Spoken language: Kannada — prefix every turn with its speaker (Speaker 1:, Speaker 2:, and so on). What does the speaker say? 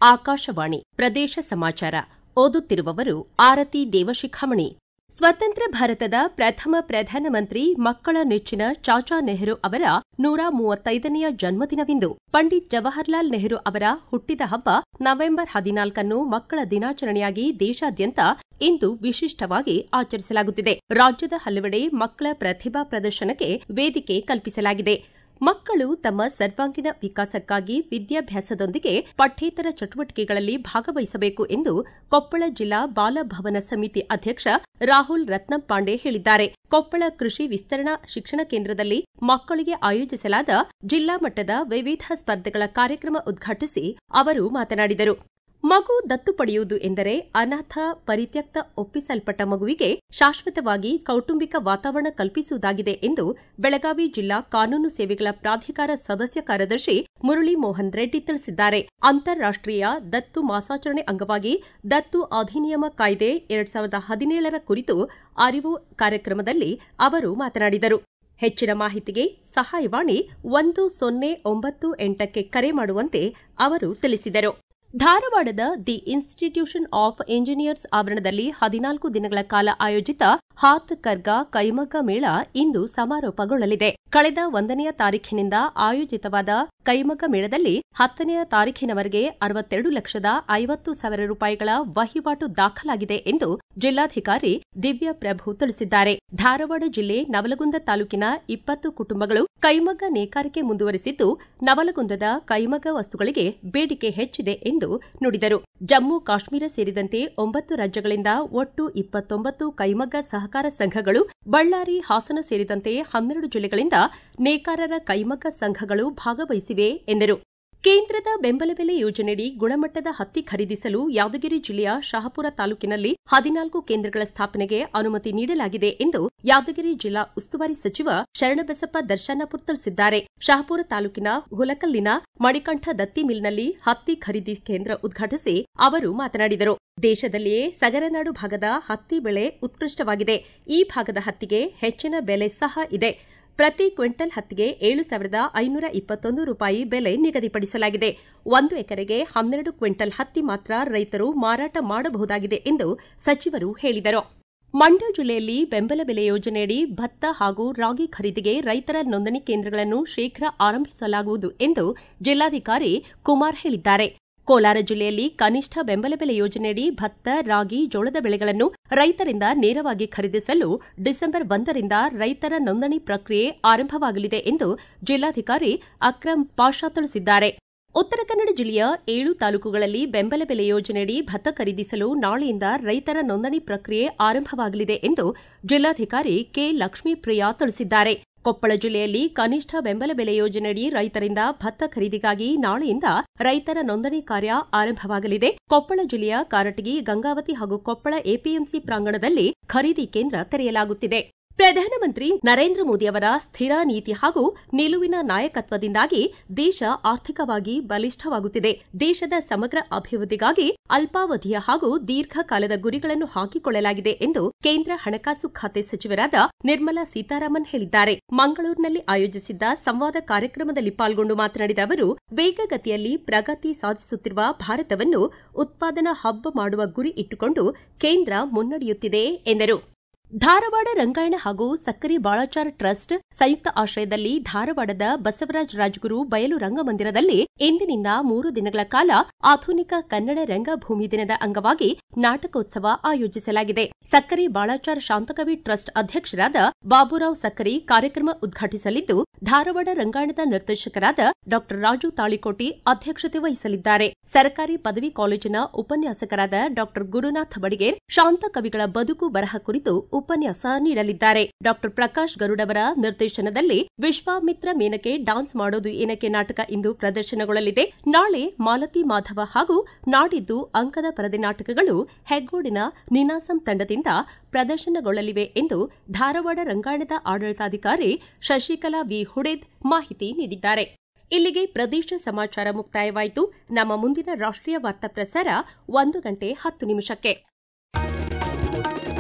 Speaker 1: ಆಕಾಶವಾಣಿ ಪ್ರದೇಶ ಸಮಾಚಾರ ಓದುತ್ತಿರುವವರು ಆರತಿ ದೇವಶಿಖಾಮಣಿ ಸ್ವತಂತ್ರ ಭಾರತದ ಪ್ರಥಮ ಪ್ರಧಾನಮಂತ್ರಿ ಮಕ್ಕಳ ನೆಚ್ಚಿನ ಚಾಚಾ ನೆಹರು ಅವರ ನೂರ ಮೂವತ್ತೈದನೆಯ ಜನ್ಮದಿನವಿಂದು ಪಂಡಿತ್ ಜವಾಹರ್ಲಾಲ್ ನೆಹರು ಅವರ ಹುಟ್ಟಿದ ಹಬ್ಬ ನವೆಂಬರ್ ಹದಿನಾಲ್ಕನ್ನು ಮಕ್ಕಳ ದಿನಾಚರಣೆಯಾಗಿ ದೇಶಾದ್ಯಂತ ಇಂದು ವಿಶಿಷ್ಟವಾಗಿ ಆಚರಿಸಲಾಗುತ್ತಿದೆ ರಾಜ್ಯದ ಹಲವೆಡೆ ಮಕ್ಕಳ ಪ್ರತಿಭಾ ಪ್ರದರ್ಶನಕ್ಕೆ ವೇದಿಕೆ ಕಲ್ಪಿಸಲಾಗಿದೆ ಮಕ್ಕಳು ತಮ್ಮ ಸರ್ವಾಂಗೀಣ ವಿಕಾಸಕ್ಕಾಗಿ ವಿದ್ಯಾಭ್ಯಾಸದೊಂದಿಗೆ ಪಠ್ಯೇತರ ಚಟುವಟಿಕೆಗಳಲ್ಲಿ ಭಾಗವಹಿಸಬೇಕು ಎಂದು ಕೊಪ್ಪಳ ಜಿಲ್ಲಾ ಬಾಲಭವನ ಸಮಿತಿ ಅಧ್ಯಕ್ಷ ರಾಹುಲ್ ರತ್ನಂ ಪಾಂಡೆ ಹೇಳಿದ್ದಾರೆ ಕೊಪ್ಪಳ ಕೃಷಿ ವಿಸ್ತರಣಾ ಶಿಕ್ಷಣ ಕೇಂದ್ರದಲ್ಲಿ ಮಕ್ಕಳಿಗೆ ಆಯೋಜಿಸಲಾದ ಜಿಲ್ಲಾ ಮಟ್ಟದ ವಿವಿಧ ಸ್ಪರ್ಧೆಗಳ ಕಾರ್ಯಕ್ರಮ ಉದ್ಘಾಟಿಸಿ ಅವರು ಮಾತನಾಡಿದರು ಮಗು ದತ್ತು ಪಡೆಯುವುದು ಎಂದರೆ ಅನಾಥ ಪರಿತ್ಯಕ್ತ ಒಪ್ಪಿಸಲ್ಪಟ್ಟ ಮಗುವಿಗೆ ಶಾಶ್ವತವಾಗಿ ಕೌಟುಂಬಿಕ ವಾತಾವರಣ ಕಲ್ಪಿಸುವುದಾಗಿದೆ ಎಂದು ಬೆಳಗಾವಿ ಜಿಲ್ಲಾ ಕಾನೂನು ಸೇವೆಗಳ ಪ್ರಾಧಿಕಾರ ಸದಸ್ಯ ಕಾರ್ಯದರ್ಶಿ ಮುರಳಿ ಮೋಹನ್ ರೆಡ್ಡಿ ತಿಳಿಸಿದ್ದಾರೆ ಅಂತಾರಾಷ್ಟೀಯ ದತ್ತು ಮಾಸಾಚರಣೆ ಅಂಗವಾಗಿ ದತ್ತು ಅಧಿನಿಯಮ ಕಾಯ್ದೆ ಎರಡ್ ಸಾವಿರದ ಹದಿನೇಳರ ಕುರಿತು ಅರಿವು ಕಾರ್ಯಕ್ರಮದಲ್ಲಿ ಅವರು ಮಾತನಾಡಿದರು ಹೆಚ್ಚಿನ ಮಾಹಿತಿಗೆ ಸಹಾಯವಾಣಿ ಒಂದು ಸೊನ್ನೆ ಒಂಬತ್ತು ಎಂಟಕ್ಕೆ ಕರೆ ಮಾಡುವಂತೆ ಅವರು ತಿಳಿಸಿದರು ಧಾರವಾಡದ ದಿ ಇನ್ಸ್ಟಿಟ್ಯೂಷನ್ ಆಫ್ ಇಂಜಿನಿಯರ್ಸ್ ಆವರಣದಲ್ಲಿ ಹದಿನಾಲ್ಕು ದಿನಗಳ ಕಾಲ ಆಯೋಜಿತ ಹಾತ್ ಕರ್ಗಾ ಕೈಮಗ್ಗ ಮೇಳ ಇಂದು ಸಮಾರೋಪಗೊಳ್ಳಲಿದೆ ಕಳೆದ ಒಂದನೆಯ ತಾರೀಖಿನಿಂದ ಆಯೋಜಿತವಾದ ಕೈಮಗ್ಗ ಮೇಳದಲ್ಲಿ ಹತ್ತನೆಯ ತಾರೀಖಿನವರೆಗೆ ಅರವತ್ತೆರಡು ಲಕ್ಷದ ಐವತ್ತು ಸಾವಿರ ರೂಪಾಯಿಗಳ ವಹಿವಾಟು ದಾಖಲಾಗಿದೆ ಎಂದು ಜಿಲ್ಲಾಧಿಕಾರಿ ದಿವ್ಯ ಪ್ರಭು ತಿಳಿಸಿದ್ದಾರೆ ಧಾರವಾಡ ಜಿಲ್ಲೆ ನವಲಗುಂದ ತಾಲೂಕಿನ ಇಪ್ಪತ್ತು ಕುಟುಂಬಗಳು ಕೈಮಗ್ಗ ನೇಕಾರಿಕೆ ಮುಂದುವರೆಸಿದ್ದು ನವಲಗುಂದದ ಕೈಮಗ್ಗ ವಸ್ತುಗಳಿಗೆ ಬೇಡಿಕೆ ಹೆಚ್ಚಿದೆ ಎಂದು ನುಡಿದರು ಜಮ್ಮು ಕಾಶ್ಮೀರ ಸೇರಿದಂತೆ ಒಂಬತ್ತು ರಾಜ್ಯಗಳಿಂದ ಒಟ್ಟು ಇಪ್ಪತ್ತೊಂಬತ್ತು ಕೈಮಗ್ಗ ಸಹಕಾರ ಸಂಘಗಳು ಬಳ್ಳಾರಿ ಹಾಸನ ಸೇರಿದಂತೆ ಹನ್ನೆರಡು ಜಿಲ್ಲೆಗಳಿಂದ ನೇಕಾರರ ಕೈಮಗ್ಗ ಸಂಘಗಳು ಭಾಗವಹಿಸಿವೆ ಎಂದರು ಕೇಂದ್ರದ ಬೆಂಬಲ ಬೆಲೆ ಯೋಜನೆಯಡಿ ಗುಣಮಟ್ಟದ ಹತ್ತಿ ಖರೀದಿಸಲು ಯಾದಗಿರಿ ಜಿಲ್ಲೆಯ ಶಹಾಪುರ ತಾಲೂಕಿನಲ್ಲಿ ಹದಿನಾಲ್ಕು ಕೇಂದ್ರಗಳ ಸ್ಥಾಪನೆಗೆ ಅನುಮತಿ ನೀಡಲಾಗಿದೆ ಎಂದು ಯಾದಗಿರಿ ಜಿಲ್ಲಾ ಉಸ್ತುವಾರಿ ಸಚಿವ ಶರಣಬಸಪ್ಪ ದರ್ಶನಾಪುರ್ ತಿಳಿಸಿದ್ದಾರೆ ಶಹಾಪುರ ತಾಲೂಕಿನ ಹುಲಕಲ್ಲಿನ ಮಣಿಕಂಠ ದತ್ತಿ ಮಿಲ್ನಲ್ಲಿ ಹತ್ತಿ ಖರೀದಿ ಕೇಂದ್ರ ಉದ್ಘಾಟಿಸಿ ಅವರು ಮಾತನಾಡಿದರು ದೇಶದಲ್ಲಿಯೇ ಸಗರನಾಡು ಭಾಗದ ಹತ್ತಿ ಬೆಳೆ ಉತ್ಕೃಷ್ಟವಾಗಿದೆ ಈ ಭಾಗದ ಹತ್ತಿಗೆ ಹೆಚ್ಚಿನ ಬೆಲೆ ಸಹ ಇದೆ ಪ್ರತಿ ಕ್ವಿಂಟಲ್ ಹತ್ತಿಗೆ ಏಳು ಸಾವಿರದ ಐನೂರ ಇಪ್ಪತ್ತೊಂದು ರೂಪಾಯಿ ಬೆಲೆ ನಿಗದಿಪಡಿಸಲಾಗಿದೆ ಒಂದು ಎಕರೆಗೆ ಹನ್ನೆರಡು ಕ್ವಿಂಟಲ್ ಹತ್ತಿ ಮಾತ್ರ ರೈತರು ಮಾರಾಟ ಮಾಡಬಹುದಾಗಿದೆ ಎಂದು ಸಚಿವರು ಹೇಳಿದರು ಮಂಡ್ಯ ಜಿಲ್ಲೆಯಲ್ಲಿ ಬೆಂಬಲ ಬೆಲೆ ಯೋಜನೆಯಡಿ ಭತ್ತ ಹಾಗೂ ರಾಗಿ ಖರೀದಿಗೆ ರೈತರ ನೋಂದಣಿ ಕೇಂದ್ರಗಳನ್ನು ಶೀಘ್ರ ಆರಂಭಿಸಲಾಗುವುದು ಎಂದು ಜಿಲ್ಲಾಧಿಕಾರಿ ಕುಮಾರ್ ಹೇಳಿದ್ದಾರೆ ಕೋಲಾರ ಜಿಲ್ಲೆಯಲ್ಲಿ ಕನಿಷ್ಠ ಬೆಂಬಲ ಬೆಲೆ ಯೋಜನೆಯಡಿ ಭತ್ತ ರಾಗಿ ಜೋಳದ ಬೆಳೆಗಳನ್ನು ರೈತರಿಂದ ನೇರವಾಗಿ ಖರೀದಿಸಲು ಡಿಸೆಂಬರ್ ಒಂದರಿಂದ ರೈತರ ನೋಂದಣಿ ಪ್ರಕ್ರಿಯೆ ಆರಂಭವಾಗಲಿದೆ ಎಂದು ಜಿಲ್ಲಾಧಿಕಾರಿ ಅಕ್ರಂ ಪಾಷಾ ತಿಳಿಸಿದ್ದಾರೆ ಉತ್ತರ ಕನ್ನಡ ಜಿಲ್ಲೆಯ ಏಳು ತಾಲೂಕುಗಳಲ್ಲಿ ಬೆಂಬಲ ಬೆಲೆ ಯೋಜನೆಯಡಿ ಭತ್ತ ಖರೀದಿಸಲು ನಾಳೆಯಿಂದ ರೈತರ ನೋಂದಣಿ ಪ್ರಕ್ರಿಯೆ ಆರಂಭವಾಗಲಿದೆ ಎಂದು ಜಿಲ್ಲಾಧಿಕಾರಿ ಕೆ ಲಕ್ಷ್ಮೀಪ್ರಿಯಾ ತಿಳಿಸಿದ್ದಾರೆ ಕೊಪ್ಪಳ ಜಿಲ್ಲೆಯಲ್ಲಿ ಕನಿಷ್ಠ ಬೆಂಬಲ ಬೆಲೆ ಯೋಜನೆಯಡಿ ರೈತರಿಂದ ಭತ್ತ ಖರೀದಿಗಾಗಿ ನಾಳೆಯಿಂದ ರೈತರ ನೋಂದಣಿ ಕಾರ್ಯ ಆರಂಭವಾಗಲಿದೆ ಕೊಪ್ಪಳ ಜಿಲ್ಲೆಯ ಕಾರಟಗಿ ಗಂಗಾವತಿ ಹಾಗೂ ಕೊಪ್ಪಳ ಎಪಿಎಂಸಿ ಪ್ರಾಂಗಣದಲ್ಲಿ ಖರೀದಿ ಕೇಂದ್ರ ತೆರೆಯಲಾಗುತ್ತಿದೆ ಪ್ರಧಾನಮಂತ್ರಿ ನರೇಂದ್ರ ಮೋದಿ ಅವರ ಸ್ಥಿರ ನೀತಿ ಹಾಗೂ ನಿಲುವಿನ ನಾಯಕತ್ವದಿಂದಾಗಿ ದೇಶ ಆರ್ಥಿಕವಾಗಿ ಬಲಿಷ್ಠವಾಗುತ್ತಿದೆ ದೇಶದ ಸಮಗ್ರ ಅಭಿವೃದ್ಧಿಗಾಗಿ ಅಲ್ಪಾವಧಿಯ ಹಾಗೂ ದೀರ್ಘಕಾಲದ ಗುರಿಗಳನ್ನು ಹಾಕಿಕೊಳ್ಳಲಾಗಿದೆ ಎಂದು ಕೇಂದ್ರ ಹಣಕಾಸು ಖಾತೆ ಸಚಿವರಾದ ನಿರ್ಮಲಾ ಸೀತಾರಾಮನ್ ಹೇಳಿದ್ದಾರೆ ಮಂಗಳೂರಿನಲ್ಲಿ ಆಯೋಜಿಸಿದ್ದ ಸಂವಾದ ಕಾರ್ಯಕ್ರಮದಲ್ಲಿ ಪಾಲ್ಗೊಂಡು ಮಾತನಾಡಿದ ಅವರು ವೇಗಗತಿಯಲ್ಲಿ ಪ್ರಗತಿ ಸಾಧಿಸುತ್ತಿರುವ ಭಾರತವನ್ನು ಉತ್ಪಾದನಾ ಹಬ್ ಮಾಡುವ ಗುರಿ ಇಟ್ಟುಕೊಂಡು ಕೇಂದ್ರ ಮುನ್ನಡೆಯುತ್ತಿದೆ ಎಂದರು ಧಾರವಾಡ ರಂಗಾಯಣ ಹಾಗೂ ಸಕ್ಕರೆ ಬಾಳಾಚಾರ ಟ್ರಸ್ಟ್ ಸಂಯುಕ್ತ ಆಶ್ರಯದಲ್ಲಿ ಧಾರವಾಡದ ಬಸವರಾಜ ರಾಜಗುರು ಬಯಲು ರಂಗಮಂದಿರದಲ್ಲಿ ಇಂದಿನಿಂದ ಮೂರು ದಿನಗಳ ಕಾಲ ಆಧುನಿಕ ಕನ್ನಡ ರಂಗಭೂಮಿ ದಿನದ ಅಂಗವಾಗಿ ನಾಟಕೋತ್ಸವ ಆಯೋಜಿಸಲಾಗಿದೆ ಸಕ್ಕರೆ ಬಾಳಾಚಾರ ಶಾಂತಕವಿ ಟ್ರಸ್ಟ್ ಅಧ್ಯಕ್ಷರಾದ ಬಾಬುರಾವ್ ಸಕ್ಕರೆ ಕಾರ್ಯಕ್ರಮ ಉದ್ಘಾಟಿಸಲಿದ್ದು ಧಾರವಾಡ ರಂಗಾಯಣದ ನಿರ್ದೇಶಕರಾದ ಡಾ ರಾಜು ತಾಳಿಕೋಟಿ ಅಧ್ಯಕ್ಷತೆ ವಹಿಸಲಿದ್ದಾರೆ ಸರ್ಕಾರಿ ಪದವಿ ಕಾಲೇಜಿನ ಉಪನ್ಯಾಸಕರಾದ ಡಾ ಗುರುನಾಥ ಬಡಿಗೇರ್ ಶಾಂತ ಕವಿಗಳ ಬದುಕು ಬರಹ ಕುರಿತು ಉಪನ್ಯಾಸ ನೀಡಲಿದ್ದಾರೆ ಡಾ ಪ್ರಕಾಶ್ ಗರುಡವರ ನಿರ್ದೇಶನದಲ್ಲಿ ವಿಶ್ವಾಮಿತ್ರ ಮೇನಕೆ ಡಾನ್ಸ್ ಮಾಡೋದು ಏನಕ್ಕೆ ನಾಟಕ ಇಂದು ಪ್ರದರ್ಶನಗೊಳ್ಳಲಿದೆ ನಾಳೆ ಮಾಲತಿ ಮಾಧವ ಹಾಗೂ ನಾಡಿದ್ದು ಅಂಕದ ಪರದೆ ನಾಟಕಗಳು ಹೆಗ್ಗೋಡಿನ ನಿನಾಸಂ ತಂಡದಿಂದ ಪ್ರದರ್ಶನಗೊಳ್ಳಲಿವೆ ಎಂದು ಧಾರವಾಡ ರಂಗಾಯಣದ ಆಡಳಿತಾಧಿಕಾರಿ ಶಶಿಕಲಾ ವಿ ಹುಡೇದ್ ಮಾಹಿತಿ ನೀಡಿದ್ದಾರೆ ಇಲ್ಲಿಗೆ ಪ್ರದೇಶ ಸಮಾಚಾರ ಮುಕ್ತಾಯವಾಯಿತು ನಮ್ಮ ಮುಂದಿನ ರಾಷ್ಟ್ರೀಯ ವಾರ್ತಾ ಪ್ರಸಾರ ಒಂದು ಗಂಟೆ ಹತ್ತು ನಿಮಿಷಕ್ಕೆ